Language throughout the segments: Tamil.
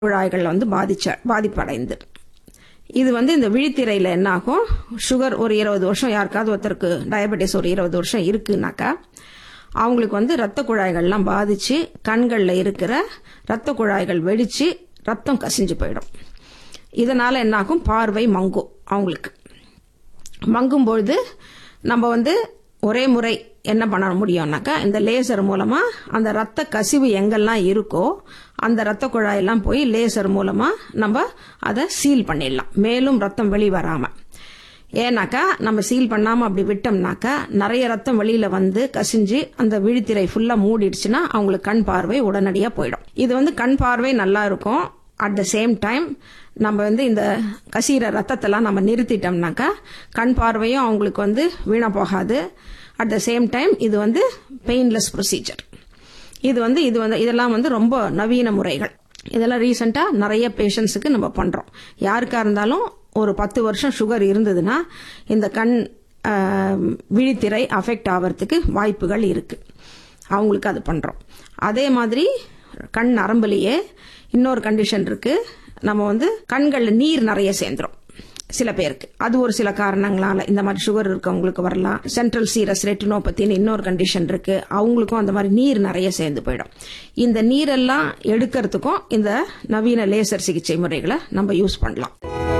குழாய்கள் வந்து பாதிச்ச பாதிப்படைந்து இது வந்து இந்த விழித்திரையில் என்ன ஆகும் சுகர் ஒரு இருபது வருஷம் யாருக்காவது ஒருத்தருக்கு டயபெட்டிஸ் ஒரு இருபது வருஷம் இருக்குனாக்கா அவங்களுக்கு வந்து ரத்த குழாய்கள்லாம் பாதிச்சு கண்களில் இருக்கிற ரத்த குழாய்கள் வெடிச்சு ரத்தம் கசிஞ்சு போயிடும் இதனால என்ன ஆகும் பார்வை மங்கும் அவங்களுக்கு மங்கும் பொழுது நம்ம வந்து ஒரே முறை என்ன பண்ண முடியும்னாக்கா இந்த லேசர் மூலமா அந்த ரத்த கசிவு எங்கெல்லாம் இருக்கோ அந்த ரத்த குழாயெல்லாம் போய் லேசர் மூலமா நம்ம அதை சீல் பண்ணிடலாம் மேலும் ரத்தம் வெளிவராம ஏன்னாக்கா நம்ம சீல் பண்ணாம அப்படி விட்டோம்னாக்கா நிறைய ரத்தம் வெளியில வந்து கசிஞ்சு அந்த விழித்திரை ஃபுல்லா மூடிடுச்சுன்னா அவங்களுக்கு கண் பார்வை உடனடியா போயிடும் இது வந்து கண் பார்வை நல்லா இருக்கும் அட் த சேம் டைம் நம்ம வந்து இந்த கசிகிற ரத்தத்தெல்லாம் நம்ம நிறுத்திட்டோம்னாக்கா கண் பார்வையும் அவங்களுக்கு வந்து வீணா போகாது அட் த சேம் டைம் இது வந்து பெயின்லெஸ் ப்ரொசீஜர் இது வந்து இது வந்து இதெல்லாம் வந்து ரொம்ப நவீன முறைகள் இதெல்லாம் ரீசெண்டாக நிறைய பேஷண்ட்ஸுக்கு நம்ம பண்ணுறோம் யாருக்கா இருந்தாலும் ஒரு பத்து வருஷம் சுகர் இருந்ததுன்னா இந்த கண் ஆஹ், விழித்திரை அஃபெக்ட் ஆகிறதுக்கு வாய்ப்புகள் இருக்கு அவங்களுக்கு அது பண்ணுறோம் அதே மாதிரி கண் நரம்புலேயே இன்னொரு கண்டிஷன் இருக்கு நம்ம வந்து கண்களில் நீர் நிறைய சேர்ந்துரும் சில பேருக்கு அது ஒரு சில காரணங்களால இந்த மாதிரி சுகர் இருக்கவங்களுக்கு வரலாம் சென்ட்ரல் சீரஸ் ரெட்டினோபத்தின்னு இன்னொரு கண்டிஷன் இருக்கு அவங்களுக்கும் அந்த மாதிரி நீர் நிறைய சேர்ந்து போயிடும் இந்த நீரெல்லாம் எடுக்கிறதுக்கும் இந்த நவீன லேசர் சிகிச்சை முறைகளை நம்ம யூஸ் பண்ணலாம்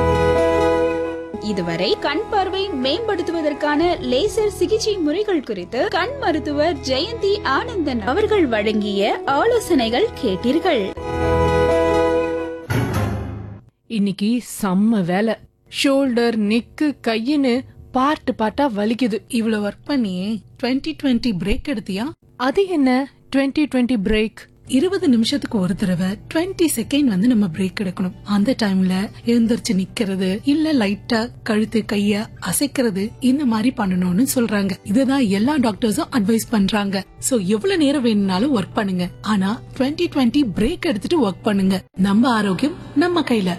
இதுவரை கண் பார்வை மேம்படுத்துவதற்கான லேசர் சிகிச்சை முறைகள் குறித்து கண் மருத்துவர் ஜெயந்தி ஆனந்தன் அவர்கள் வழங்கிய ஆலோசனைகள் கேட்டீர்கள் இன்னைக்கு செம்ம வேலை ஷோல்டர் நெக்கு கையின்னு பார்ட் பார்ட்டா வலிக்குது இவ்வளவு ஒர்க் பண்ணி 2020 டுவெண்ட்டி பிரேக் எடுத்தியா அது என்ன 2020 டுவெண்ட்டி பிரேக் இருபது நிமிஷத்துக்கு ஒரு தடவை 20 செகண்ட் வந்து நம்ம பிரேக் எடுக்கணும் அந்த டைம்ல எழுந்திருச்சு நிக்கிறது இல்ல லைட்டா கழுத்து கைய அசைக்கிறது இந்த மாதிரி பண்ணணும்னு சொல்றாங்க இதுதான் எல்லா டாக்டர்ஸும் அட்வைஸ் பண்றாங்க சோ எவ்வளவு நேரம் வேணும்னாலும் ஒர்க் பண்ணுங்க ஆனா 2020 டுவெண்ட்டி பிரேக் எடுத்துட்டு ஒர்க் பண்ணுங்க நம்ம ஆரோக்கியம் நம்ம கையில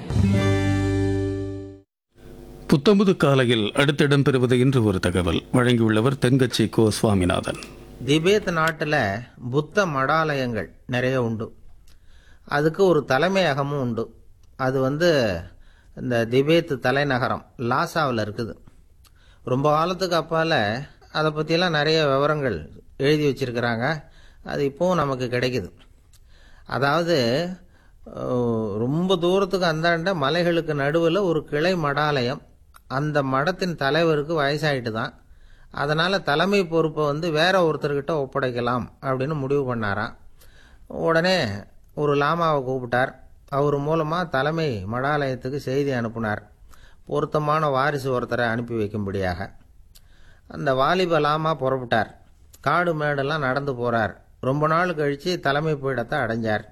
புத்தம்புது காலையில் அடுத்து இடம்பெறுவது இன்று ஒரு தகவல் வழங்கியுள்ளவர் தென்கட்சி கோ சுவாமிநாதன் திபேத் நாட்டில் புத்த மடாலயங்கள் நிறைய உண்டு அதுக்கு ஒரு தலைமையகமும் உண்டு அது வந்து இந்த திபேத் தலைநகரம் லாசாவில் இருக்குது ரொம்ப காலத்துக்கு அப்பால் அதை பற்றியெல்லாம் நிறைய விவரங்கள் எழுதி வச்சிருக்கிறாங்க அது இப்போவும் நமக்கு கிடைக்குது அதாவது அஹ், ரொம்ப தூரத்துக்கு அந்தாண்ட மலைகளுக்கு நடுவில் ஒரு கிளை மடாலயம் அந்த மடத்தின் தலைவருக்கு வயசாயிட்டு தான் அதனால் தலைமை பொறுப்பை வந்து வேற ஒருத்தர்கிட்ட ஒப்படைக்கலாம் அப்படின்னு முடிவு பண்ணாராம் உடனே ஒரு லாமாவை கூப்பிட்டார் அவர் மூலமாக தலைமை மடாலயத்துக்கு செய்தி அனுப்புனார் பொருத்தமான வாரிசு ஒருத்தரை அனுப்பி வைக்கும்படியாக அந்த வாலிப லாமா புறப்பட்டார் காடு மேடெல்லாம் நடந்து போறார் ரொம்ப நாள் கழிச்சு தலைமை பீடத்தை அடைஞ்சார்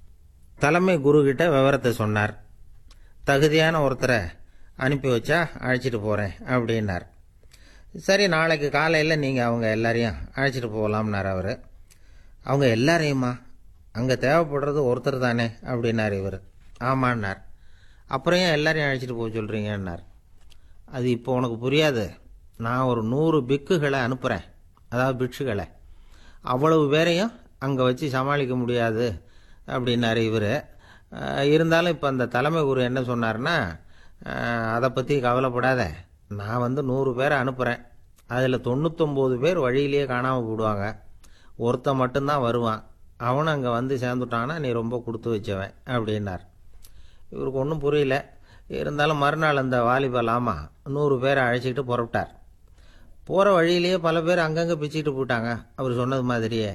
தலைமை குரு கிட்ட விவரத்தை சொன்னார் தகுதியான ஒருத்தரை அனுப்பி வச்சா அழைச்சிட்டு போறேன் அப்படின்னார் சரி நாளைக்கு காலையில் நீங்கள் அவங்க எல்லாரையும் அழைச்சிட்டு போகலாம்னார் அவர் அவங்க எல்லாரையுமா அங்கே தேவைப்படுறது ஒருத்தர் தானே அப்படின்னார் இவர் ஆமான்னார் அப்புறம் ஏன் எல்லாரையும் அழைச்சிட்டு போக சொல்கிறீங்கன்னார் அது இப்போ உனக்கு புரியாது நான் ஒரு நூறு பிக்குகளை அனுப்புகிறேன் அதாவது பிட்சுகளை அவ்வளவு பேரையும் அங்கே வச்சு சமாளிக்க முடியாது அப்படின்னாரு இவர் இருந்தாலும் இப்போ அந்த தலைமை குரு என்ன சொன்னார்னா அஹ், அதை பற்றி கவலைப்படாத நான் வந்து நூறு பேரை அனுப்புகிறேன் அதில் தொண்ணூத்தொம்பது பேர் வழியிலேயே காணாமல் போடுவாங்க ஒருத்தன் மட்டும்தான் வருவான் அவனும் அங்கே வந்து சேர்ந்துட்டான்னா நீ ரொம்ப கொடுத்து வச்சவன் அப்படின்னார் இவருக்கு ஒன்றும் புரியல இருந்தாலும் மறுநாள் அந்த வாலிப லாமா நூறு பேரை அழைச்சிக்கிட்டு புறப்பட்டார் போகிற வழியிலேயே பல பேர் அங்கங்கே பிச்சுக்கிட்டு போயிட்டாங்க அவர் சொன்னது மாதிரியே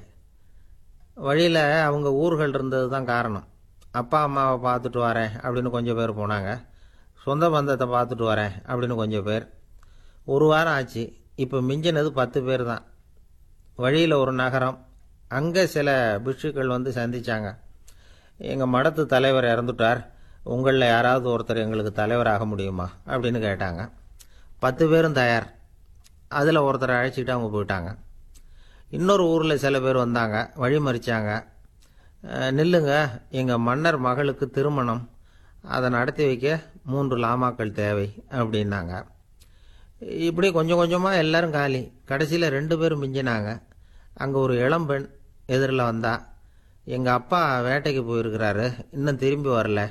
வழியில் அவங்க ஊர்கள் இருந்தது தான் காரணம் அப்பா அம்மாவை பார்த்துட்டு வரேன் அப்படின்னு கொஞ்சம் பேர் போனாங்க சொந்த பந்தத்தை பார்த்துட்டு வரேன் அப்படின்னு கொஞ்சம் பேர் ஒரு வாரம் ஆச்சு இப்போ மிஞ்சினது பத்து பேர் தான் வழியில் ஒரு நகரம் அங்கே சில பிட்சுக்கள் வந்து சந்திச்சாங்க எங்கள் மடத்து தலைவர் இறந்துட்டார் உங்களில் யாராவது ஒருத்தர் எங்களுக்கு தலைவராக முடியுமா அப்படின்னு கேட்டாங்க பத்து பேரும் தயார் அதில் ஒருத்தரை அழைச்சிக்கிட்டு அவங்க போயிட்டாங்க இன்னொரு ஊரில் சில பேர் வந்தாங்க வழி மறிச்சாங்க அஹ், நில்லுங்க எங்கள் மன்னர் மகளுக்கு திருமணம் அதை நடத்தி வைக்க மூன்று லாமாக்கள் தேவை அப்படின்னாங்க இப்படி கொஞ்சம் கொஞ்சமாக எல்லாரும் காலி கடைசியில் ரெண்டு பேரும் மிஞ்சினாங்க அங்கே ஒரு இளம்பெண் எதிரில் வந்தா எங்கள் அப்பா வேட்டைக்கு போயிருக்கிறாரு இன்னும் திரும்பி வரல